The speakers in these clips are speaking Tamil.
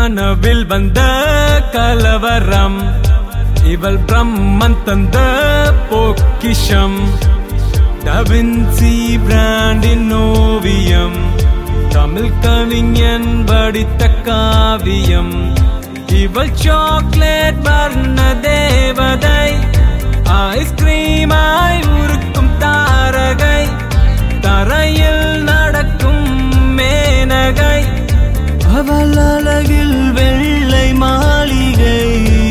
கனவில் வந்த கலவரம் இவள் பிரம்மன் தந்த பொக்கிஷம் டவின்சி பிராண்டின் ஓவியம் தமிழ் கவிஞன் படித்த காவியம் இவள் சாக்லேட் வர்ண தேவதை ஐஸ்கிரீமாய் உருக்கும் தாரகை தரையில் நடக்கும் மேனகை அவள் அழகில் வெள்ளை மாளிகை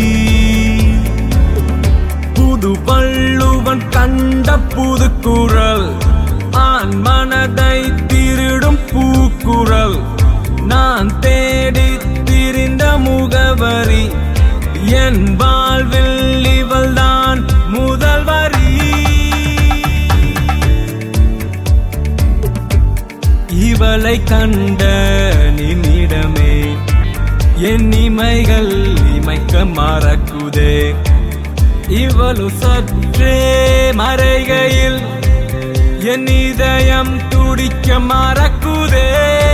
புது வள்ளுவன் கண்ட புது குரல் ஆண் மனதை திருடும் பூக்குரல் நான் தேடி திரிந்த முகவரி என் வாழ்வில் இவள்தான் முதல் வரி இவளை கண்ட நின்னிடமே என் இமைகள் இமைக்க மறக்குதே இவளு சற்றே மறைகையில் என் இதயம் துடிக்க மறக்குதே